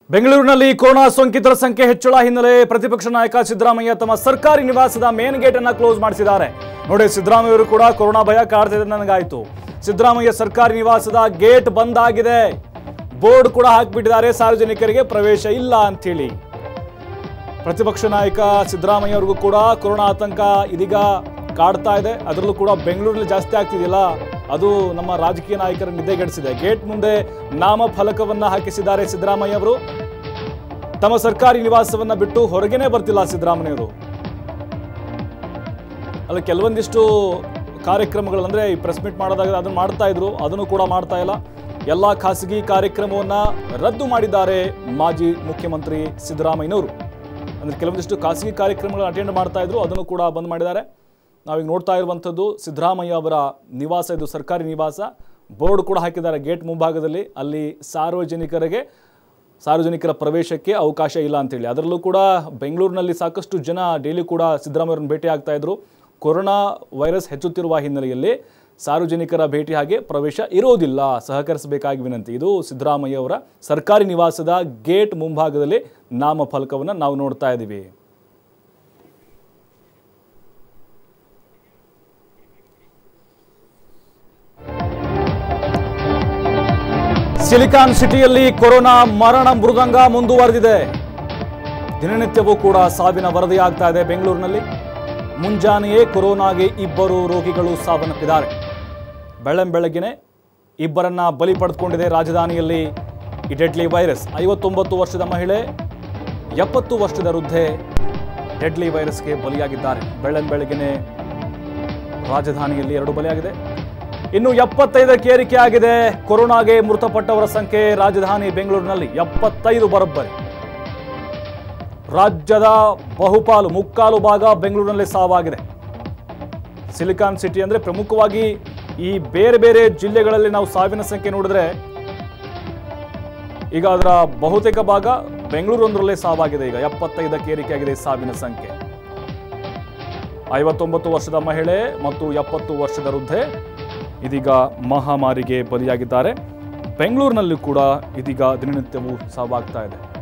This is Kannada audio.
ಬೆಂಗಳೂರಿನಲ್ಲಿ ಕೊರೋನಾ ಸೋಂಕಿತರ ಸಂಖ್ಯೆ ಹೆಚ್ಚಳ ಹಿನ್ನೆಲೆ ಪ್ರತಿಪಕ್ಷ ನಾಯಕ ಸಿದ್ದರಾಮಯ್ಯ ತಮ್ಮ ಸರ್ಕಾರಿ ನಿವಾಸದ ಮೇನ್ ಗೇಟ್ ಅನ್ನ ಕ್ಲೋಸ್ ಮಾಡಿಸಿದ್ದಾರೆ ನೋಡಿ ಸಿದ್ದರಾಮಯ್ಯ ಅವರು ಕೂಡ ಕೊರೋನಾ ಭಯ ಕಾಡ್ತಿದೆ ನನಗಾಯ್ತು ಸಿದ್ದರಾಮಯ್ಯ ಸರ್ಕಾರಿ ನಿವಾಸದ ಗೇಟ್ ಬಂದ್ ಆಗಿದೆ ಬೋರ್ಡ್ ಕೂಡ ಹಾಕಿಬಿಟ್ಟಿದ್ದಾರೆ ಸಾರ್ವಜನಿಕರಿಗೆ ಪ್ರವೇಶ ಇಲ್ಲ ಅಂಥೇಳಿ ಪ್ರತಿಪಕ್ಷ ನಾಯಕ ಸಿದ್ದರಾಮಯ್ಯ ಅವ್ರಿಗೂ ಕೂಡ ಕೊರೋನಾ ಆತಂಕ ಇದೀಗ ಕಾಡ್ತಾ ಇದೆ ಅದರಲ್ಲೂ ಕೂಡ ಬೆಂಗಳೂರಲ್ಲಿ ಜಾಸ್ತಿ ಆಗ್ತಿದೆಯಲ್ಲ ಅದು ನಮ್ಮ ರಾಜಕೀಯ ನಾಯಕರ ನಿದ್ದೆಗೆಡಿಸಿದೆ ಗೇಟ್ ಮುಂದೆ ನಾಮಫಲಕವನ್ನ ಹಾಕಿಸಿದ್ದಾರೆ ಸಿದ್ದರಾಮಯ್ಯ ಅವರು ತಮ್ಮ ಸರ್ಕಾರಿ ನಿವಾಸವನ್ನ ಬಿಟ್ಟು ಹೊರಗೇನೆ ಬರ್ತಿಲ್ಲ ಸಿದ್ದರಾಮಯ್ಯವರು ಅಲ್ಲ ಕೆಲವೊಂದಿಷ್ಟು ಕಾರ್ಯಕ್ರಮಗಳು ಅಂದರೆ ಈ ಪ್ರೆಸ್ ಮೀಟ್ ಮಾಡೋದಾಗ ಅದನ್ನು ಮಾಡ್ತಾ ಇದ್ರು ಅದನ್ನು ಕೂಡ ಮಾಡ್ತಾ ಇಲ್ಲ ಎಲ್ಲ ಖಾಸಗಿ ಕಾರ್ಯಕ್ರಮವನ್ನು ರದ್ದು ಮಾಡಿದ್ದಾರೆ ಮಾಜಿ ಮುಖ್ಯಮಂತ್ರಿ ಸಿದ್ದರಾಮಯ್ಯನವರು ಅಂದರೆ ಕೆಲವೊಂದಿಷ್ಟು ಖಾಸಗಿ ಕಾರ್ಯಕ್ರಮಗಳನ್ನು ಅಟೆಂಡ್ ಮಾಡ್ತಾ ಇದ್ರು ಅದನ್ನು ಕೂಡ ಬಂದ್ ಮಾಡಿದ್ದಾರೆ ನಾವೀಗ ನೋಡ್ತಾ ಇರುವಂಥದ್ದು ಸಿದ್ದರಾಮಯ್ಯ ಅವರ ನಿವಾಸ ಇದು ಸರ್ಕಾರಿ ನಿವಾಸ ಬೋರ್ಡ್ ಕೂಡ ಹಾಕಿದ್ದಾರೆ ಗೇಟ್ ಮುಂಭಾಗದಲ್ಲಿ ಅಲ್ಲಿ ಸಾರ್ವಜನಿಕರಿಗೆ ಸಾರ್ವಜನಿಕರ ಪ್ರವೇಶಕ್ಕೆ ಅವಕಾಶ ಇಲ್ಲ ಅಂತೇಳಿ ಅದರಲ್ಲೂ ಕೂಡ ಬೆಂಗಳೂರಿನಲ್ಲಿ ಸಾಕಷ್ಟು ಜನ ಡೈಲಿ ಕೂಡ ಸಿದ್ದರಾಮಯ್ಯವ್ರನ್ನ ಭೇಟಿ ಆಗ್ತಾ ಇದ್ರು ಕೊರೋನಾ ವೈರಸ್ ಹೆಚ್ಚುತ್ತಿರುವ ಹಿನ್ನೆಲೆಯಲ್ಲಿ ಸಾರ್ವಜನಿಕರ ಭೇಟಿ ಹಾಗೆ ಪ್ರವೇಶ ಇರೋದಿಲ್ಲ ಸಹಕರಿಸಬೇಕಾಗಿ ವಿನಂತಿ ಇದು ಸಿದ್ದರಾಮಯ್ಯ ಅವರ ಸರ್ಕಾರಿ ನಿವಾಸದ ಗೇಟ್ ಮುಂಭಾಗದಲ್ಲಿ ನಾಮಫಲಕವನ್ನು ನಾವು ನೋಡ್ತಾ ಇದ್ದೀವಿ ಸಿಲಿಕಾನ್ ಸಿಟಿಯಲ್ಲಿ ಕೊರೋನಾ ಮರಣ ಮೃದಂಗ ಮುಂದುವರೆದಿದೆ ದಿನನಿತ್ಯವೂ ಕೂಡ ಸಾವಿನ ವರದಿಯಾಗ್ತಾ ಇದೆ ಬೆಂಗಳೂರಿನಲ್ಲಿ ಮುಂಜಾನೆಯೇ ಕೊರೋನಾಗೆ ಇಬ್ಬರು ರೋಗಿಗಳು ಸಾವನ್ನಪ್ಪಿದ್ದಾರೆ ಬೆಳ್ಳಂಬೆಳಗ್ಗೆನೆ ಇಬ್ಬರನ್ನ ಬಲಿ ಪಡೆದುಕೊಂಡಿದೆ ರಾಜಧಾನಿಯಲ್ಲಿ ಈ ಡೆಡ್ಲಿ ವೈರಸ್ ಐವತ್ತೊಂಬತ್ತು ವರ್ಷದ ಮಹಿಳೆ ಎಪ್ಪತ್ತು ವರ್ಷದ ವೃದ್ಧೆ ಡೆಡ್ಲಿ ವೈರಸ್ಗೆ ಬಲಿಯಾಗಿದ್ದಾರೆ ಬೆಳ್ಳಂಬೆಳಗ್ಗೆನೆ ರಾಜಧಾನಿಯಲ್ಲಿ ಎರಡು ಬಲಿಯಾಗಿದೆ ಇನ್ನು ಎಪ್ಪತ್ತೈದಕ್ಕೆ ಏರಿಕೆ ಆಗಿದೆ ಕೊರೋನಾಗೆ ಮೃತಪಟ್ಟವರ ಸಂಖ್ಯೆ ರಾಜಧಾನಿ ಬೆಂಗಳೂರಿನಲ್ಲಿ ಎಪ್ಪತ್ತೈದು ಬರೋಬ್ಬರಿ ರಾಜ್ಯದ ಬಹುಪಾಲು ಮುಕ್ಕಾಲು ಭಾಗ ಬೆಂಗಳೂರಿನಲ್ಲಿ ಸಾವಾಗಿದೆ ಸಿಲಿಕಾನ್ ಸಿಟಿ ಅಂದರೆ ಪ್ರಮುಖವಾಗಿ ಈ ಬೇರೆ ಬೇರೆ ಜಿಲ್ಲೆಗಳಲ್ಲಿ ನಾವು ಸಾವಿನ ಸಂಖ್ಯೆ ನೋಡಿದ್ರೆ ಈಗ ಅದರ ಬಹುತೇಕ ಭಾಗ ಬೆಂಗಳೂರೊಂದರಲ್ಲೇ ಸಾವಾಗಿದೆ ಈಗ ಎಪ್ಪತ್ತೈದಕ್ಕೆ ಏರಿಕೆಯಾಗಿದೆ ಈ ಸಾವಿನ ಸಂಖ್ಯೆ ಐವತ್ತೊಂಬತ್ತು ವರ್ಷದ ಮಹಿಳೆ ಮತ್ತು ಎಪ್ಪತ್ತು ವರ್ಷದ ವೃದ್ಧೆ ಇದೀಗ ಮಹಾಮಾರಿಗೆ ಬಲಿಯಾಗಿದ್ದಾರೆ ಬೆಂಗಳೂರಿನಲ್ಲೂ ಕೂಡ ಇದೀಗ ದಿನನಿತ್ಯವೂ ಸಾವಾಗ್ತಾ ಇದೆ